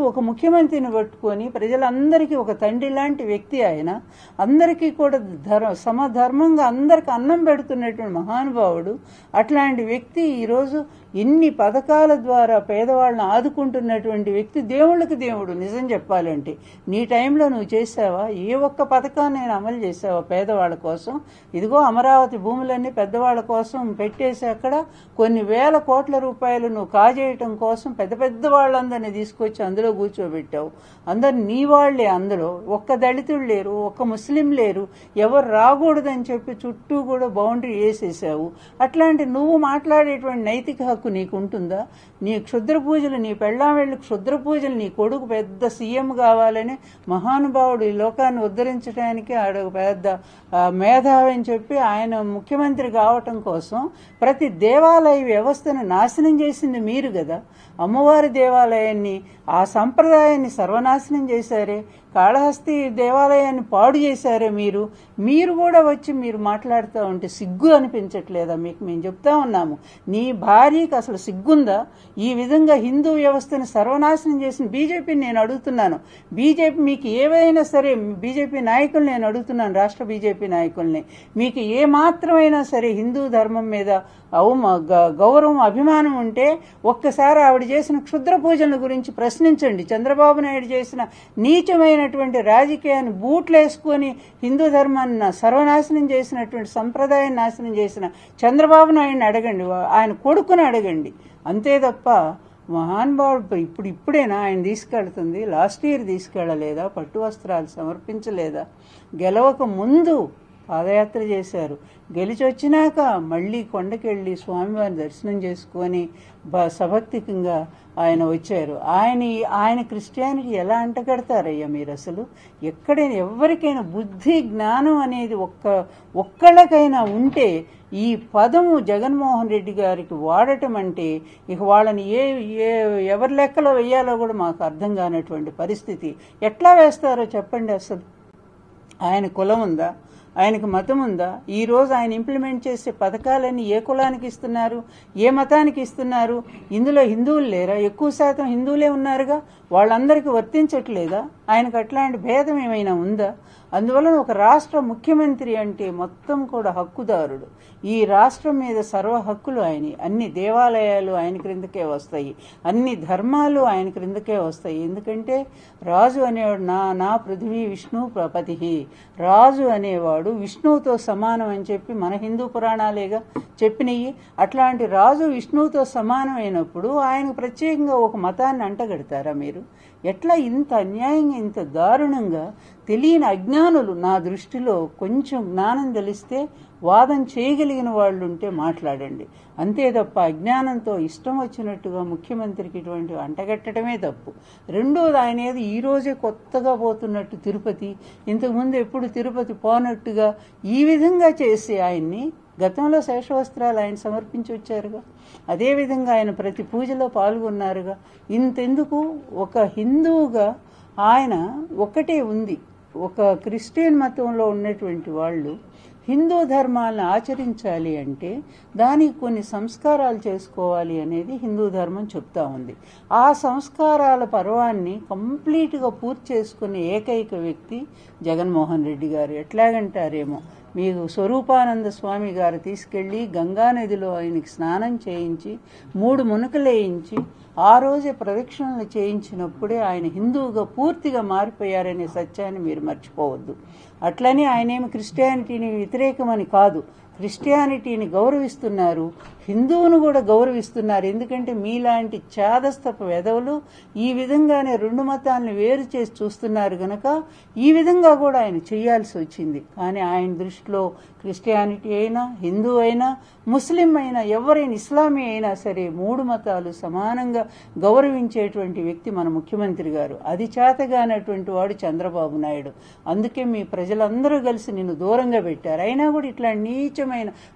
ఒక ముఖ్యమంత్రిని పట్టుకొని ప్రజలందరికీ ఒక తండ్రి లాంటి వ్యక్తి ఆయన అందరికీ కూడా ధర్మ సమధర్మంగా అందరికి అన్నం పెడుతున్నటువంటి మహానుభావుడు అట్లాంటి వ్యక్తి ఈరోజు ఎన్ని పథకాల ద్వారా పేదవాళ్ళని ఆదుకుంటున్నటువంటి వ్యక్తి దేవుళ్ళకి దేవుడు నిజం చెప్పాలంటే నీ టైంలో నువ్వు చేసావా ఏ ఒక్క పథకాన్ని నేను అమలు చేసావా పేదవాళ్ళ కోసం ఇదిగో అమరావతి భూములన్నీ పెద్దవాళ్ళ కోసం పెట్టేసి అక్కడ కొన్ని వేల కోట్ల రూపాయలు నువ్వు కాజేయటం కోసం పెద్ద పెద్ద వాళ్ళందరినీ తీసుకొచ్చి అందులో కూర్చోబెట్టావు అందరు నీ వాళ్లే అందులో ఒక్క దళితుడు లేరు ఒక్క ముస్లిం లేరు ఎవరు రాకూడదని చెప్పి చుట్టూ కూడా బౌండరీ వేసేసావు అట్లాంటి నువ్వు మాట్లాడేటువంటి నైతిక హక్కు నీకు ఉంటుందా నీ క్షుద్ర పూజలు నీ పెళ్ళాం వెళ్ళి క్షుద్ర పూజలు నీ కొడుకు పెద్ద సీఎం కావాలని మహానుభావుడు ఈ లోకాన్ని ఉద్ధరించడానికి ఆడ ఒక పెద్ద ఆ, మేధావి అని చెప్పి ఆయన ముఖ్యమంత్రి కావటం కోసం ప్రతి దేవాలయ వ్యవస్థను నాశనం చేసింది మీరు కదా అమ్మవారి దేవాలయాన్ని ఆ సంప్రదాయాన్ని సర్వనాశనం చేశారే కాళహస్తి దేవాలయాన్ని పాడు చేశారే మీరు మీరు కూడా వచ్చి మీరు మాట్లాడుతూ ఉంటే సిగ్గు అనిపించట్లేదా మీకు మేము చెప్తా ఉన్నాము నీ భార్యకి అసలు సిగ్గుందా ఈ విధంగా హిందూ వ్యవస్థను సర్వనాశనం చేసిన బీజేపీని నేను అడుగుతున్నాను బీజేపీ మీకు ఏవైనా సరే బీజేపీ నాయకులు నేను అడుగుతున్నాను రాష్ట్ర బీజేపీ నాయకుల్ని మీకు ఏ మాత్రమైనా సరే హిందూ ధర్మం మీద అవమ గ- గౌరవం అభిమానం ఉంటే ఒక్కసారి ఆవిడ చేసిన క్షుద్ర పూజల గురించి ప్రశ్నించండి చంద్రబాబు నాయుడు చేసిన నీచమైనటువంటి రాజకీయాన్ని బూట్లు వేసుకొని హిందూ ధర్మాన్ని నా- సర్వనాశనం చేసినటువంటి సంప్రదాయాన్ని నాశనం చేసిన చంద్రబాబు నాయుడిని అడగండి వా- ఆయన కొడుకుని అడగండి అంతే తప్ప మహానుభావుడు ఇప్పుడు ఇప్పుడేనా ఆయన తీసుకెళ్తుంది లాస్ట్ ఇయర్ తీసుకెళ్ళలేదా పట్టు వస్త్రాలు సమర్పించలేదా గెలవక ముందు పాదయాత్ర చేశారు గెలిచి వచ్చినాక మళ్ళీ కొండకెళ్ళి స్వామివారిని దర్శనం చేసుకొని బ సభక్తికంగా ఆయన వచ్చారు ఆయన ఆయన క్రిస్టియానిటీ ఎలా అంటగడతారయ్యా మీరు అసలు ఎక్కడైనా ఎవరికైనా బుద్ధి జ్ఞానం అనేది ఒక్క ఒక్కళ్ళకైనా ఉంటే ఈ పదము జగన్మోహన్ రెడ్డి గారికి వాడటం అంటే ఇక వాళ్ళని ఏ ఏ ఎవరి లెక్కలో వెయ్యాలో కూడా మాకు అర్థం కానటువంటి పరిస్థితి ఎట్లా వేస్తారో చెప్పండి అసలు ఆయన కులం ఉందా ఆయనకు మతం ఉందా ఈ రోజు ఆయన ఇంప్లిమెంట్ చేసే పథకాలన్నీ ఏ కులానికి ఇస్తున్నారు ఏ మతానికి ఇస్తున్నారు ఇందులో హిందువులు లేరా ఎక్కువ శాతం హిందువులే ఉన్నారుగా వాళ్ళందరికీ వర్తించట్లేదా ఆయనకు అట్లాంటి భేదం ఏమైనా ఉందా అందువలన ఒక రాష్ట్ర ముఖ్యమంత్రి అంటే మొత్తం కూడా హక్కుదారుడు ఈ రాష్ట్రం మీద సర్వ హక్కులు ఆయన అన్ని దేవాలయాలు ఆయన క్రిందకే వస్తాయి అన్ని ధర్మాలు ఆయన క్రిందకే వస్తాయి ఎందుకంటే రాజు అనేవాడు నా నా పృథివీ విష్ణు ప్రపతి రాజు అనేవాడు విష్ణువుతో సమానం అని చెప్పి మన హిందూ పురాణాలేగా చెప్పినవి అట్లాంటి రాజు విష్ణువుతో సమానమైనప్పుడు ఆయనకు ప్రత్యేకంగా ఒక మతాన్ని అంటగడతారా మీరు ఎట్లా ఇంత అన్యాయంగా ఇంత దారుణంగా తెలియని అజ్ఞానులు నా దృష్టిలో కొంచెం జ్ఞానం తెలిస్తే వాదం చేయగలిగిన వాళ్ళు ఉంటే మాట్లాడండి అంతే తప్ప అజ్ఞానంతో ఇష్టం వచ్చినట్టుగా ముఖ్యమంత్రికి ఇటువంటి అంటగట్టడమే తప్పు రెండోది ఆయన ఏదో ఈ రోజే కొత్తగా పోతున్నట్టు తిరుపతి ఇంతకుముందు ఎప్పుడు తిరుపతి పోనట్టుగా ఈ విధంగా చేసి ఆయన్ని గతంలో శేషవస్త్రాలు ఆయన సమర్పించి వచ్చారుగా అదేవిధంగా ఆయన ప్రతి పూజలో పాల్గొన్నారుగా ఇంతెందుకు ఒక హిందువుగా ఆయన ఒకటే ఉంది ఒక క్రిస్టియన్ మతంలో ఉన్నటువంటి వాళ్ళు హిందూ ధర్మాలను ఆచరించాలి అంటే దానికి కొన్ని సంస్కారాలు చేసుకోవాలి అనేది హిందూ ధర్మం చెప్తా ఉంది ఆ సంస్కారాల పర్వాన్ని కంప్లీట్గా పూర్తి చేసుకునే ఏకైక వ్యక్తి జగన్మోహన్ రెడ్డి గారు ఎట్లాగంటారేమో మీకు స్వరూపానంద స్వామి గారు తీసుకెళ్లి గంగానదిలో ఆయనకి స్నానం చేయించి మూడు మునకలేయించి ఆ రోజే ప్రదక్షిణలు చేయించినప్పుడే ఆయన హిందువుగా పూర్తిగా మారిపోయారనే సత్యాన్ని మీరు మర్చిపోవద్దు అట్లని ఆయనేమి క్రిస్టియానిటీని వ్యతిరేకమని కాదు క్రిస్టియానిటీని గౌరవిస్తున్నారు హిందువును కూడా గౌరవిస్తున్నారు ఎందుకంటే మీలాంటి చాదస్తపు వెధవులు ఈ విధంగానే రెండు మతాలను వేరు చేసి చూస్తున్నారు గనక ఈ విధంగా కూడా ఆయన చేయాల్సి వచ్చింది కానీ ఆయన దృష్టిలో క్రిస్టియానిటీ అయినా హిందూ అయినా ముస్లిం అయినా ఎవరైనా ఇస్లామీ అయినా సరే మూడు మతాలు సమానంగా గౌరవించేటువంటి వ్యక్తి మన ముఖ్యమంత్రి గారు అది చేతగానటువంటి వాడు చంద్రబాబు నాయుడు అందుకే మీ ప్రజలందరూ కలిసి నిన్ను దూరంగా పెట్టారు అయినా కూడా ఇట్లా నీచమైన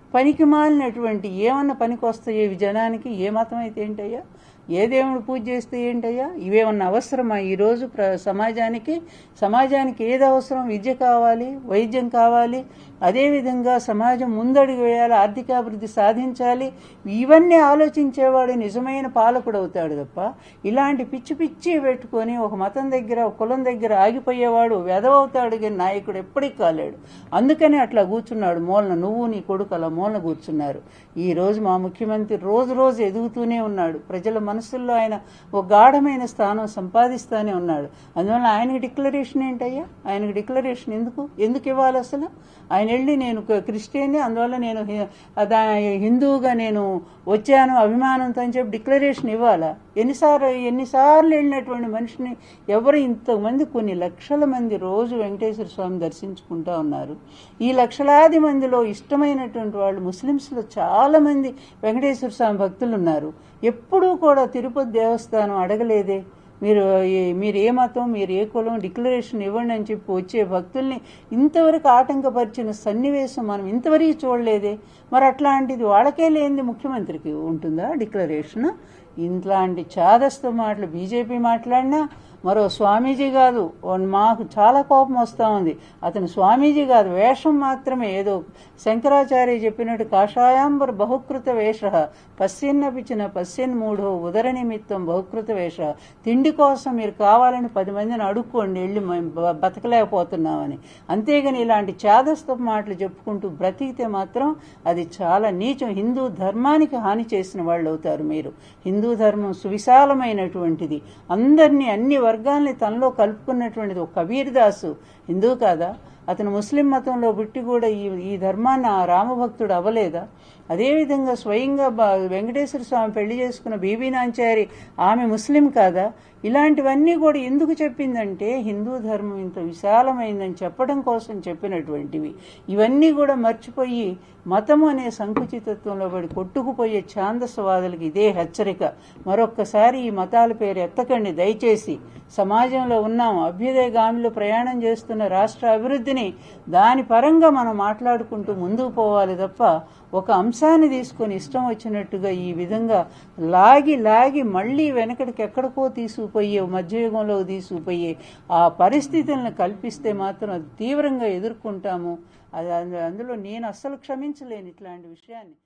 పనికి మాలినటువంటి ఏమన్నా పనికి వస్తాయి ఇవి జనానికి ఏ మతం అయితే ఏంటయ్యా ఏ దేవుడు పూజ చేస్తే ఏంటయ్యా ఇవేమన్నా అవసరమా ఈరోజు ప్ర సమాజానికి సమాజానికి ఏది అవసరం విద్య కావాలి వైద్యం కావాలి అదేవిధంగా సమాజం ముందడుగు వేయాలి ఆర్థికాభివృద్ధి సాధించాలి ఇవన్నీ ఆలోచించేవాడు నిజమైన పాలకుడు అవుతాడు తప్ప ఇలాంటి పిచ్చి పిచ్చి పెట్టుకొని ఒక మతం దగ్గర ఒక కులం దగ్గర ఆగిపోయేవాడు వెదవవుతాడు కానీ నాయకుడు ఎప్పటికి కాలేడు అందుకని అట్లా కూర్చున్నాడు మూలన నువ్వు నీ కొడుకు అలా మూలన కూర్చున్నారు ఈ రోజు మా ముఖ్యమంత్రి రోజు రోజు ఎదుగుతూనే ఉన్నాడు ప్రజల మనసుల్లో ఆయన ఒక గాఢమైన స్థానం సంపాదిస్తానే ఉన్నాడు అందువల్ల ఆయనకి డిక్లరేషన్ ఏంటయ్యా ఆయనకి డిక్లరేషన్ ఎందుకు ఎందుకు ఇవ్వాలి అసలు ఆయన వెళ్ళి నేను ఒక క్రిస్టియన్ని అందువల్ల నేను హి- అదా- హిందువుగా నేను వచ్చాను అభిమానంతో అని చెప్పి డిక్లరేషన్ ఇవ్వాలా ఎన్నిసార్లు ఎన్నిసార్లు వెళ్ళినటువంటి మనిషిని ఎవరు ఇంతమంది కొన్ని లక్షల మంది రోజు వెంకటేశ్వర స్వామి దర్శించుకుంటా ఉన్నారు ఈ లక్షలాది మందిలో ఇష్టమైనటువంటి వాళ్ళు ముస్లిమ్స్లో చాలా మంది వెంకటేశ్వర స్వామి భక్తులు ఉన్నారు ఎప్పుడూ కూడా తిరుపతి దేవస్థానం అడగలేదే మీరు ఏ- మీరు ఏ మతం మీరు ఏ కులం డిక్లరేషన్ ఇవ్వండి అని చెప్పి వచ్చే భక్తుల్ని ఇంతవరకు ఆటంకపరిచిన సన్నివేశం మనం ఇంతవరకు చూడలేదే మరి అట్లాంటిది వాళ్ళకే లేనిది ముఖ్యమంత్రికి ఉంటుందా డిక్లరేషన్ ఇట్లాంటి చాదస్తు మాటలు బీజేపీ మాట్లాడినా మరో స్వామీజీ కాదు ఓ మాకు చాలా కోపం వస్తూ ఉంది అతను స్వామీజీ కాదు వేషం మాత్రమే ఏదో శంకరాచార్య చెప్పినట్టు కాషాయాంబర్ బహుకృత వేష పశ్యన్నపిచిన పశ్యన్ మూఢో ఉదర నిమిత్తం బహుకృత వేష తిండి కోసం మీరు కావాలని పది మందిని అడుక్కోండి వెళ్ళి మేము బ- బతకలేకపోతున్నామని అంతేగాని ఇలాంటి చాదస్తపు మాటలు చెప్పుకుంటూ బ్రతికితే మాత్రం అది చాలా నీచం హిందూ ధర్మానికి హాని చేసిన వాళ్ళు అవుతారు మీరు హిందూ ధర్మం సువిశాలమైనటువంటిది అందరినీ అన్ని వర్గాల్ని తనలో కలుపుకున్నటువంటిది ఒక కబీర్ దాసు హిందూ కాదా అతను ముస్లిం మతంలో పుట్టి కూడా ఈ ఈ ధర్మాన్ని ఆ రామభక్తుడు అవ్వలేదా అదేవిధంగా స్వయంగా బా- వెంకటేశ్వర స్వామి పెళ్లి చేసుకున్న బీబీ నాంచారి ఆమె ముస్లిం కాదా ఇలాంటివన్నీ కూడా ఎందుకు చెప్పిందంటే హిందూ ధర్మం ఇంత విశాలమైందని చెప్పడం కోసం చెప్పినటువంటివి ఇవన్నీ కూడా మర్చిపోయి మతం అనే సంకుచితత్వంలో పడి కొట్టుకుపోయే ఛాందసవాదులకి ఇదే హెచ్చరిక మరొక్కసారి ఈ మతాల పేరు ఎత్తకండి దయచేసి సమాజంలో ఉన్నాం అభ్యుదయగామిలో ప్రయాణం చేస్తున్న రాష్ట్ర అభివృద్ధిని దాని పరంగా మనం మాట్లాడుకుంటూ ముందుకు పోవాలి తప్ప ఒక అంశాన్ని తీసుకొని ఇష్టం వచ్చినట్టుగా ఈ విధంగా లాగి లాగి మళ్ళీ వెనకడికి ఎక్కడికో తీసుకుపోయే మధ్యయుగంలో తీసుకుపోయే ఆ పరిస్థితులను కల్పిస్తే మాత్రం అది తీవ్రంగా ఎదుర్కొంటాము అది అందు- అందులో నేను అస్సలు క్షమించలేను ఇట్లాంటి విషయాన్ని